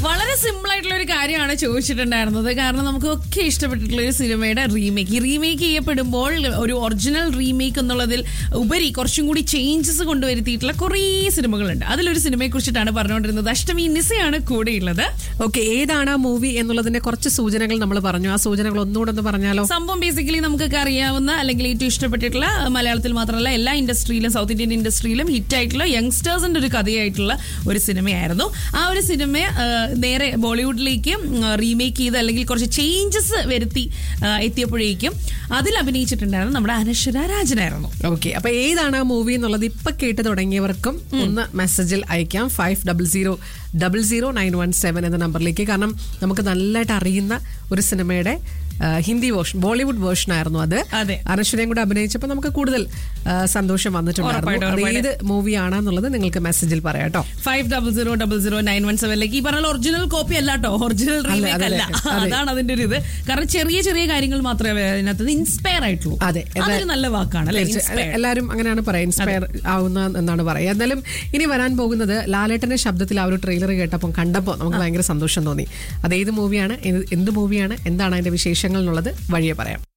വളരെ സിമ്പിൾ ആയിട്ടുള്ള ഒരു കാര്യമാണ് ചോദിച്ചിട്ടുണ്ടായിരുന്നത് കാരണം നമുക്ക് ഒക്കെ ഇഷ്ടപ്പെട്ടിട്ടുള്ള ഒരു സിനിമയുടെ റീമേക്ക് ഈ റീമേക്ക് ചെയ്യപ്പെടുമ്പോൾ ഒരു ഒറിജിനൽ റീമേക്ക് എന്നുള്ളതിൽ ഉപരി കുറച്ചും കൂടി ചേഞ്ചസ് കൊണ്ടുവരുത്തിയിട്ടുള്ള കുറേ സിനിമകളുണ്ട് അതിലൊരു സിനിമയെ കുറിച്ചിട്ടാണ് പറഞ്ഞുകൊണ്ടിരുന്നത് അഷ്ടമി നിസയാണ് കൂടെയുള്ളത് ഓക്കെ ഏതാണ് ആ മൂവി എന്നുള്ളതിന്റെ കുറച്ച് സൂചനകൾ നമ്മൾ പറഞ്ഞു ആ സൂചനകൾ ഒന്നുകൂടെ ഒന്ന് പറഞ്ഞാലോ സംഭവം ബേസിക്കലി നമുക്കൊക്കെ അറിയാവുന്ന അല്ലെങ്കിൽ ഏറ്റവും ഇഷ്ടപ്പെട്ടിട്ടുള്ള മലയാളത്തിൽ മാത്രമല്ല എല്ലാ ഇൻഡസ്ട്രിയിലും സൗത്ത് ഇന്ത്യൻ ഇൻഡസ്ട്രിയിലും ഹിറ്റ് ആയിട്ടുള്ള യങ്സ്റ്റേഴ്സിന്റെ ഒരു കഥയായിട്ടുള്ള ഒരു സിനിമയായിരുന്നു ആ ഒരു സിനിമ ആ, നേരെ ബോളിവുഡിലേക്ക് റീമേക്ക് ചെയ്ത് അല്ലെങ്കിൽ കുറച്ച് ചേഞ്ചസ് വരുത്തി ആ, എത്തിയപ്പോഴേക്കും അതിൽ അഭിനയിച്ചിട്ടുണ്ടായിരുന്നു നമ്മുടെ അനശ്വര രാജനായിരുന്നു ഓക്കെ അപ്പൊ ഏതാണ് ആ മൂവി എന്നുള്ളത് ഇപ്പൊ കേട്ട് തുടങ്ങിയവർക്കും ഒന്ന് മെസ്സേജിൽ അയക്കാം five double zero double zero nine one seven എന്ന നമ്പറിലേക്ക് കാരണം നമുക്ക് നല്ലതായിട്ട് അറിയുന്ന ഒരു സിനിമയുടെ ആ, ഹിന്ദി വേർഷൻ ബോളിവുഡ് വേർഷൻ ആയിരുന്നു അത് അതെ. അനശ്വരയും കൂടെ അഭിനയിച്ചപ്പോൾ നമുക്ക് കൂടുതൽ ആ, സന്തോഷം വന്നിട്ടുണ്ടായിരുന്നു ഉറപ്പായിട്ടും, അത് ഏത് മൂവിയാണെന്നുള്ളത് നിങ്ങൾക്ക് മെസ്സേജിൽ പറയാം കേട്ടോ five double zero double zero nine one സെവനിലേക്ക് ഈ പറഞ്ഞ ഒറിജിനൽ കോപ്പി അല്ല കേട്ടോ ഒറിജിനൽ റീമേക്ക് അതെ, അല്ല അതെ. അതാണ് അതിന്റെ ഒരു ഇത് കാരണം ചെറിയ ചെറിയ കാര്യങ്ങൾ മാത്രമേ അതിനകത്ത് ഇൻസ്പയർ ആയിട്ടുള്ളൂ അതെ, എല്ലാ- അതൊരു നല്ല വാക്കാണ് അല്ലെ തീർച്ചയായും. എല്ലാവരും അങ്ങനെയാണ് പറയുക ഇൻസ്പയർ ആവുന്ന എന്നാണ് പറയുക എന്നാലും ഇനി വരാൻ പോകുന്നത് ലാലേട്ടന്റെ ശബ്ദത്തിൽ ആ ഒരു ട്രെയിലർ കേട്ടപ്പോൾ കണ്ടപ്പോൾ നമുക്ക് ഭയങ്കര സന്തോഷം തോന്നി അത് ഏത് മൂവിയാണ് എന്ത് മൂവിയാണ് എന്താണ് അതിന്റെ വിശേഷങ്ങൾ എന്നുള്ളത് വഴിയെ പറയാം